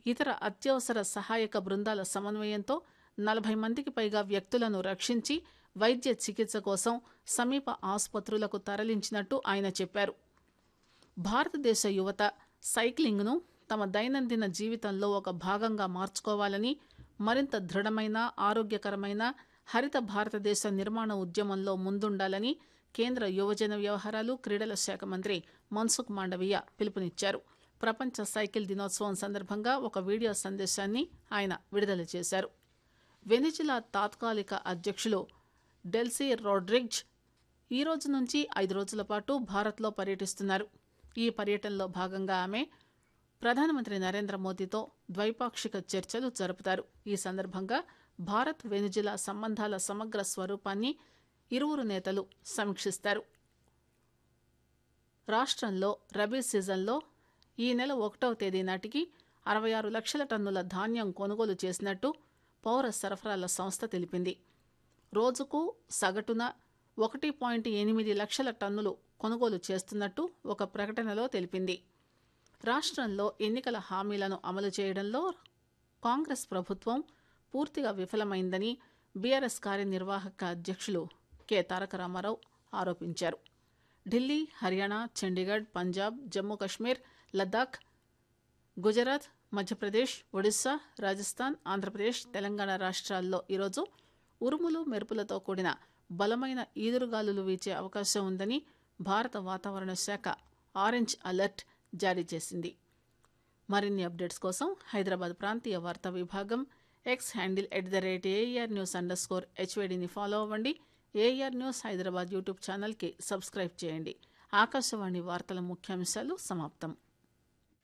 ఇతర అత్యవసర సహాయక బృందాల సమన్వయంతో నలభై మందికి పైగా వ్యక్తులను రక్షించి వైద్య చికిత్స కోసం సమీప ఆసుపత్రులకు తరలించినట్టు ఆయన చెప్పారు భారతదేశ యువత సైక్లింగ్ను తమ దైనందిన జీవితంలో ఒక భాగంగా మార్చుకోవాలని మరింత దృఢమైన ఆరోగ్యకరమైన హరిత భారతదేశ నిర్మాణ ఉద్యమంలో ముందుండాలని కేంద్ర యువజన వ్యవహారాలు క్రీడల శాఖ మంత్రి మన్సుఖ్ మాండవీయ పిలుపునిచ్చారు ప్రపంచ సైకిల్ దినోత్సవం సందర్భంగా ఒక వీడియో సందేశాన్ని ఆయన విడుదల చేశారు వెనిజులా తాత్కాలిక అధ్యక్షులు డెల్సీ రోడ్రిగ్జ్ ఈ రోజు నుంచి ఐదు రోజుల పాటు భారత్లో పర్యటిస్తున్నారు ఈ పర్యటనలో భాగంగా ఆమె ప్రధానమంత్రి నరేంద్ర మోదీతో ద్వైపాక్షిక చర్చలు జరుపుతారు ఈ సందర్భంగా భారత్ వెనుజులా సంబంధాల సమగ్ర స్వరూపాన్ని ఇరువురు నేతలు సమీక్షిస్తారు రాష్ట్రంలో రబీ సీజన్లో ఈ నెల ఒకటవ తేదీ నాటికి అరవై ఆరు లక్షల టన్నుల ధాన్యం కొనుగోలు చేసినట్టు పౌర సరఫరాల సంస్థ తెలిపింది రోజుకు సగటున ఒకటి పాయింట్ ఎనిమిది లక్షల టన్నులు కొనుగోలు చేస్తున్నట్టు ఒక ప్రకటనలో తెలిపింది రాష్ట్రంలో ఎన్నికల హామీలను అమలు చేయడంలో కాంగ్రెస్ ప్రభుత్వం పూర్తిగా విఫలమైందని బీఆర్ఎస్ కార్యనిర్వాహక అధ్యక్షులు కె తారక రామారావు ఆరోపించారు ఢిల్లీ హర్యానా చండీగఢ్ పంజాబ్ జమ్మూ కశ్మీర్ లద్దాఖ్ గుజరాత్ మధ్యప్రదేశ్ ఒడిశా రాజస్థాన్ ఆంధ్రప్రదేశ్ తెలంగాణ రాష్ట్రాల్లో ఈరోజు ఉరుములు మెరుపులతో కూడిన బలమైన ఈదురుగాలులు వీచే అవకాశం ఉందని భారత వాతావరణ శాఖ ఆరెంజ్ అలర్ట్ జారీ చేసింది మరిన్ని అప్డేట్స్ కోసం హైదరాబాద్ ప్రాంతీయ వార్తా విభాగం X handle at the rate AIR news underscore హెచ్వేడిని ఫాలో అవ్వండి ఏఆర్ న్యూస్ హైదరాబాద్ యూట్యూబ్ ఛానల్కి సబ్స్క్రైబ్ చేయండి ఆకాశవాణి వార్తల ముఖ్యాంశాలు సమాప్తం